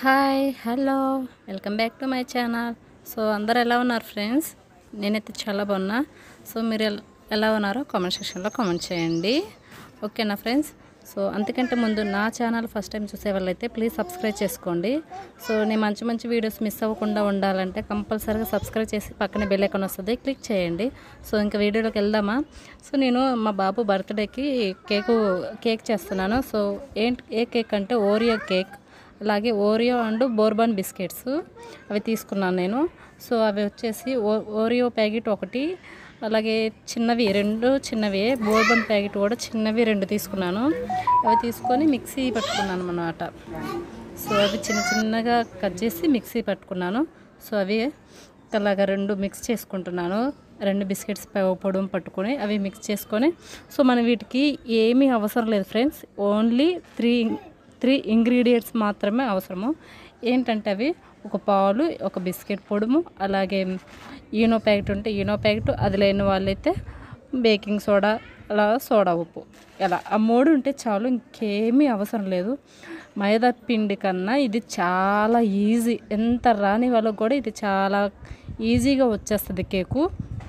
hi hello welcome back to my channel so అందరు ఎలా ఉన్నారు ఫ్రెండ్స్ నేనైతే చాలా బాగున్నా సో మీరు ఎల్- ఎలా ఉన్నారో కామెంట్ సెక్షన్లో కామెంట్ చేయండి ఓకేనా ఫ్రెండ్స్ సో అంతకంటే ముందు నా ఛానల్ ఫస్ట్ టైం చూసే వాళ్ళైతే ప్లీజ్ సబ్స్క్రైబ్ చేసుకోండి సో నేను మంచి మంచి వీడియోస్ మిస్ అవ్వకుండా ఉండాలంటే కంపల్సరీగా సబ్స్క్రైబ్ చేసి పక్కనే బెల్ ఐకాన్ వస్తుంది క్లిక్ చేయండి సో ఇంకా వీడియోలోకి వెళ్దామా సో నేను మా బాబు బర్త్డేకి కేకు కేక్ చేస్తున్నాను సో ఏంటి ఏ కేక్ అంటే ఓరియో కేక్ అలాగే ఓరియో అండ్ బోర్బన్ బిస్కెట్స్ అవి తీసుకున్నాను నేను సో అవి వచ్చేసి ఓ ఓరియో ప్యాకెట్ ఒకటి అలాగే చిన్నవి రెండు చిన్నవి బోర్బన్ ప్యాకెట్ కూడా చిన్నవి రెండు తీసుకున్నాను అవి తీసుకొని మిక్సీ పట్టుకున్నాను అన్నమాట సో అవి చిన్న చిన్నగా కట్ చేసి మిక్సీ పట్టుకున్నాను సో అవి అలాగా రెండు మిక్స్ చేసుకుంటున్నాను రెండు బిస్కెట్స్ ప- పొడుము పట్టుకొని అవి మిక్స్ చేసుకొని సో మన వీటికి ఏమీ అవసరం లేదు friends only three three ingredients మాత్రమే అవసరము ఏంటంటే అవి ఒక పాలు ఒక బిస్కెట్ పొడుము అలాగే ఈనో ప్యాకెట్ ఉంటే ఈనో ప్యాకెట్ అది లేని వాళ్ళైతే బేకింగ్ సోడా అలా సోడా ఉప్పు ఇలా ఆ మూడు ఉంటే చాలు ఇంకేమీ అవసరం లేదు మైదా పిండి కన్నా ఇది చాలా ఈజీ ఎంత రాని వాళ్ళకు కూడా ఇది చాలా ఈజీగా వచ్చేస్తుంది కేకు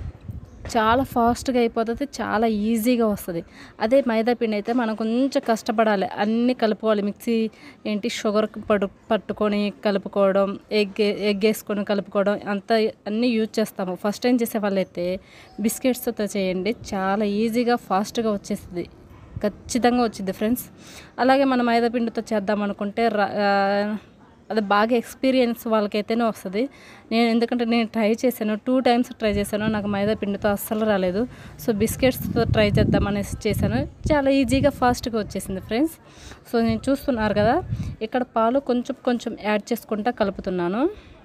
చాలా ఫాస్ట్గా అయిపోతుంది చాలా ఈజీగా వస్తుంది అదే మైదా పిండి అయితే మనం కొంచెం కష్టపడాలి అన్నీ కలుపుకోవాలి మిక్సీ ఏంటి షుగర్ పడు పట్టుకొని కలుపుకోవడం ఎగ్ ఎగ్ వేసుకొని కలుపుకోవడం అంతా అన్నీ యూజ్ చేస్తాము ఫస్ట్ టైం చేసే వాళ్ళైతే బిస్కెట్స్తో చేయండి చాలా ఈజీగా ఫాస్ట్గా వచ్చేస్తుంది ఖచ్చితంగా వచ్చింది ఫ్రెండ్స్ అలాగే మనం మైదా పిండితో చేద్దాం అనుకుంటే రా- ఆ, అది బాగా ఎక్స్పీరియన్స్ వాళ్ళకైతేనే వస్తుంది నేను ఎందుకంటే నేను ట్రై చేశాను టూ టైమ్స్ ట్రై చేశాను నాకు మైదా పిండితో అస్సలు రాలేదు సో బిస్కెట్స్తో ట్రై చేద్దాం అనేసి చేశాను చాలా ఈజీగా ఫాస్ట్గా వచ్చేసింది ఫ్రెండ్స్ సో నేను చూస్తున్నారు కదా ఇక్కడ పాలు కొంచెం కొంచెం యాడ్ చేసుకుంటా కలుపుతున్నాను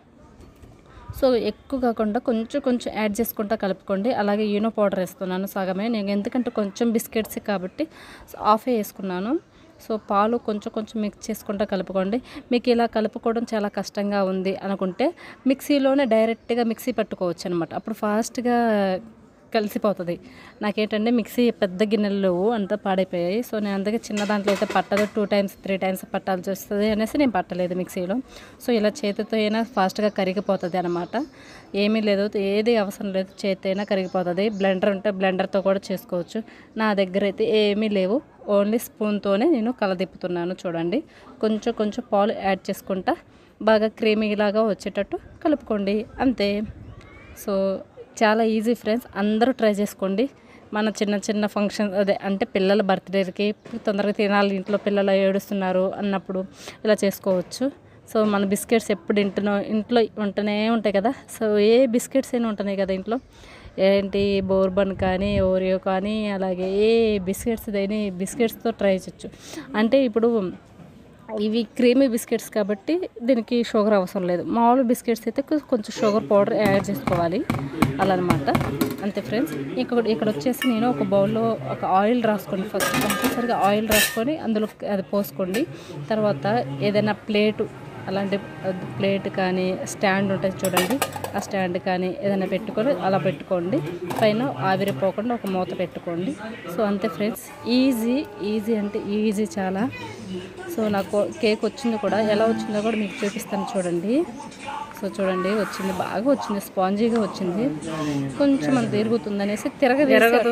సో ఎక్కువ కాకుండా కొంచెం కొంచెం యాడ్ చేసుకుంటా కలుపుకోండి అలాగే ఈనో పౌడర్ వేస్తున్నాను సగమే నేను ఎందుకంటే కొంచెం బిస్కెట్స్ కాబట్టి హాఫే వేసుకున్నాను సో పాలు కొంచెం కొంచెం మిక్స్ చేసుకుంటా కలుపుకోండి మీకు ఇలా కలుపుకోవడం చాలా కష్టంగా ఉంది అనుకుంటే మిక్సీలోనే డైరెక్ట్గా మిక్సీ పట్టుకోవచ్చు అనమాట అప్పుడు ఫాస్ట్గా కలిసిపోతుంది నాకేంటంటే మిక్సీ పెద్ద గిన్నెలు లేవు అంతా పాడైపోయాయి సో నేను అందుకే చిన్న దాంట్లో అయితే పట్టదు టూ టైమ్స్ త్రీ టైమ్స్ పట్టాల్సి వస్తుంది అనేసి నేను పట్టలేదు మిక్సీలో సో ఇలా చేతితో అయినా ఫాస్ట్గా కరిగిపోతుంది అనమాట ఏమీ లేదు ఏది అవసరం లేదు చేతి అయినా కరిగిపోతుంది బ్లెండర్ ఉంటే బ్లెండర్తో కూడా చేసుకోవచ్చు నా దగ్గర అయితే ఏమీ లేవు ఓన్లీ స్పూన్తోనే నేను కలదిప్పుతున్నాను చూడండి కొంచెం కొంచెం పాలు యాడ్ చేసుకుంటా బాగా క్రీమీ లాగా వచ్చేటట్టు కలుపుకోండి అంతే సో చాలా ఈజీ ఫ్రెండ్స్ అందరూ ట్రై చేసుకోండి మన చిన్న చిన్న ఫంక్షన్ అదే అంటే పిల్లల బర్త్డేకి తొందరగా తినాలి ఇంట్లో పిల్లలు ఏడుస్తున్నారు అన్నప్పుడు ఇలా చేసుకోవచ్చు సో మన బిస్కెట్స్ ఎప్పుడు ఇంట్లో ఇంట్లో ఉంటూనే ఉంటాయి కదా సో ఏ బిస్కెట్స్ అయినా ఉంటున్నాయి కదా ఇంట్లో ఏంటి బోర్బన్ కానీ ఓరియో కానీ అలాగే ఏ బిస్కెట్స్ అయినా బిస్కెట్స్తో ట్రై చేయొచ్చు అంటే ఇప్పుడు ఇవి క్రీమీ బిస్కెట్స్ కాబట్టి దీనికి షుగర్ అవసరం లేదు మామూలు బిస్కెట్స్ అయితే కొ- కొంచెం షుగర్ పౌడర్ యాడ్ చేసుకోవాలి అలా అనమాట అంతే ఫ్రెండ్స్ ఇక్కడ ఇక్కడ వచ్చేసి నేను ఒక బౌల్లో ఒక ఆయిల్ రాసుకోండి ఫస్ట్ కంపల్సరీగా ఆయిల్ రాసుకొని అందులో అది పోసుకోండి తర్వాత ఏదైనా ప్లేటు అలాంటి ప్లేట్ కానీ స్టాండ్ ఉంటుంది చూడండి ఆ స్టాండ్ కానీ ఏదైనా పెట్టుకొని అలా పెట్టుకోండి పైన ఆవిరిపోకుండా ఒక మూత పెట్టుకోండి సో అంతే ఫ్రెండ్స్ ఈజీ ఈజీ అంటే ఈజీ చాలా సో నాకు కేక్ వచ్చింది కూడా ఎలా వచ్చిందో కూడా మీకు చూపిస్తాను చూడండి సో చూడండి వచ్చింది బాగా వచ్చింది స్పాంజీగా వచ్చింది కొంచెం అంత తిరుగుతుంది అనేసి తిరగదు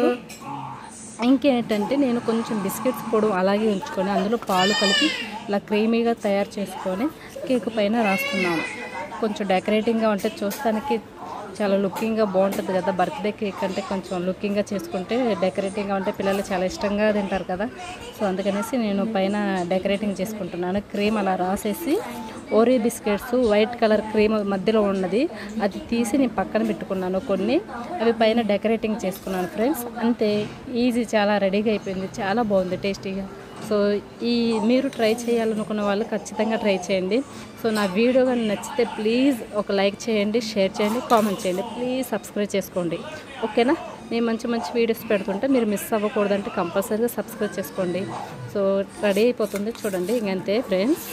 ఇంకేంటంటే నేను కొంచెం బిస్కెట్స్ పొడి అలాగే ఉంచుకొని అందులో పాలు కలిపి ఇలా క్రీమీగా తయారు చేసుకొని కేక్ పైన రాస్తున్నాను కొంచెం డెకరేటింగ్గా ఉంటే చూస్తానికి చాలా లుకింగ్గా బాగుంటుంది కదా బర్త్డే కేక్ అంటే కొంచెం లుకింగ్గా చేసుకుంటే డెకరేటింగ్గా ఉంటే పిల్లలు చాలా ఇష్టంగా తింటారు కదా సో అందుకనేసి నేను పైన డెకరేటింగ్ చేసుకుంటున్నాను క్రీమ్ అలా రాసేసి Oreo biscuits white colour cream మధ్యలో ఉన్నది అది తీసి నేను పక్కన పెట్టుకున్నాను కొన్ని అవి పైన డెకరేటింగ్ చేసుకున్నాను ఫ్రెండ్స్ అంతే ఈజీ చాలా రెడీగా అయిపోయింది చాలా బాగుంది టేస్టీగా సో ఈ మీరు ట్రై చేయాలనుకున్న వాళ్ళు ఖచ్చితంగా ట్రై చేయండి సో నా వీడియో కానీ నచ్చితే ప్లీజ్ ఒక లైక్ చేయండి షేర్ చేయండి కామెంట్ చేయండి ప్లీజ్ సబ్స్క్రైబ్ చేసుకోండి ఓకేనా నేను మంచి మంచి వీడియోస్ పెడుతుంటే మీరు మిస్ అవ్వకూడదంటే కంపల్సరీగా సబ్స్క్రైబ్ చేసుకోండి సో రెడీ అయిపోతుంది చూడండి ఇంకంతే ఫ్రెండ్స్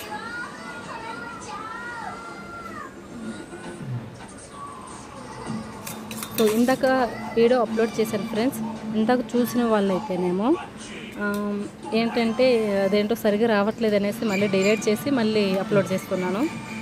సో ఇందాక వీడియో అప్లోడ్ చేశాను ఫ్రెండ్స్ ఇందాక చూసిన వాళ్ళైతేనేమో ఆమ్, ఏంటంటే అదేంటో సరిగా రావట్లేదు అనేసి మళ్ళీ డిలీట్ చేసి మళ్ళీ అప్లోడ్ చేసుకున్నాను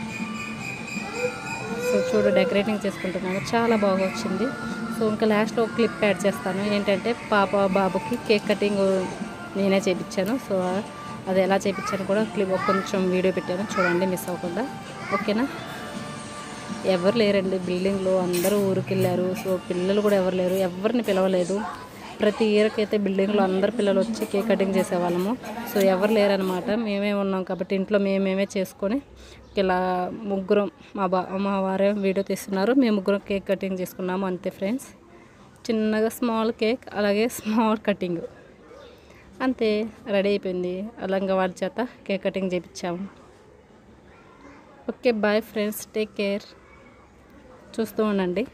సో చూడు డెకరేటింగ్ చేసుకుంటున్నాను చాలా బాగా వచ్చింది సో ఇంకా లాస్ట్లో ఒక క్లిప్ యాడ్ చేస్తాను ఏంటంటే పాప బాబుకి కేక్ కటింగ్ నేనే చేయించాను సో అది ఎలా చేయించాను కూడా క్లిప్ కొంచెం వీడియో పెట్టాను చూడండి మిస్ అవ్వకుండా ఓకేనా ఎవరు లేరండి బిల్డింగ్లో అందరూ ఊరికి వెళ్ళారు సో పిల్లలు కూడా ఎవరు లేరు ఎవరిని పిలవలేదు ప్రతి ఇయర్కి అయితే బిల్డింగ్లో అందరు పిల్లలు వచ్చి కేక్ కటింగ్ చేసేవాళ్ళము సో ఎవరు లేరనమాట మేమే ఉన్నాం కాబట్టి ఇంట్లో మేమేమే చేసుకొని ఇలా ముగ్గురం మా బా మా వారే వీడియో తీస్తున్నారు మేము ముగ్గురం కేక్ కటింగ్ చేసుకున్నాము అంతే ఫ్రెండ్స్ చిన్నగా స్మాల్ కేక్ అలాగే స్మాల్ కటింగ్ అంతే రెడీ అయిపోయింది అలంగా వాడి చేత కేక్ కటింగ్ చేయించాము okay bye friends take care చూస్తూ ఉండండి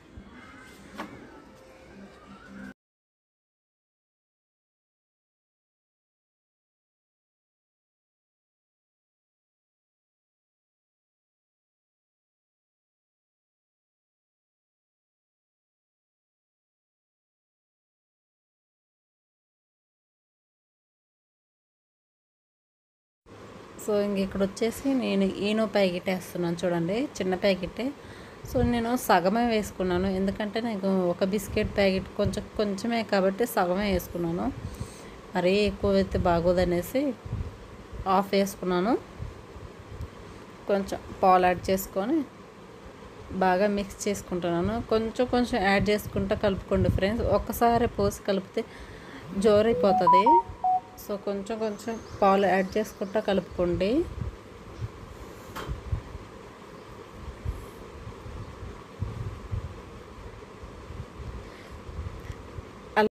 సో ఇంక ఇక్కడ వచ్చేసి నేను ఈనో ప్యాకెట్ వేస్తున్నాను చూడండి చిన్న ప్యాకెటే సో నేను సగమే వేసుకున్నాను ఎందుకంటే నాకు ఒక బిస్కెట్ ప్యాకెట్ కొంచెం కొంచెమే కాబట్టి సగమే వేసుకున్నాను మరీ ఎక్కువ అయితే బాగోదనేసి ఆఫ్ వేసుకున్నాను కొంచెం పాలు యాడ్ చేసుకొని బాగా మిక్స్ చేసుకుంటున్నాను కొంచెం కొంచెం యాడ్ చేసుకుంటా కలుపుకోండి ఫ్రెండ్స్ ఒక్కసారి పోసి కలిపితే జోరైపోతుంది సో కొంచెం కొంచెం పాలు యాడ్ చేసుకుంటా కలుపుకోండి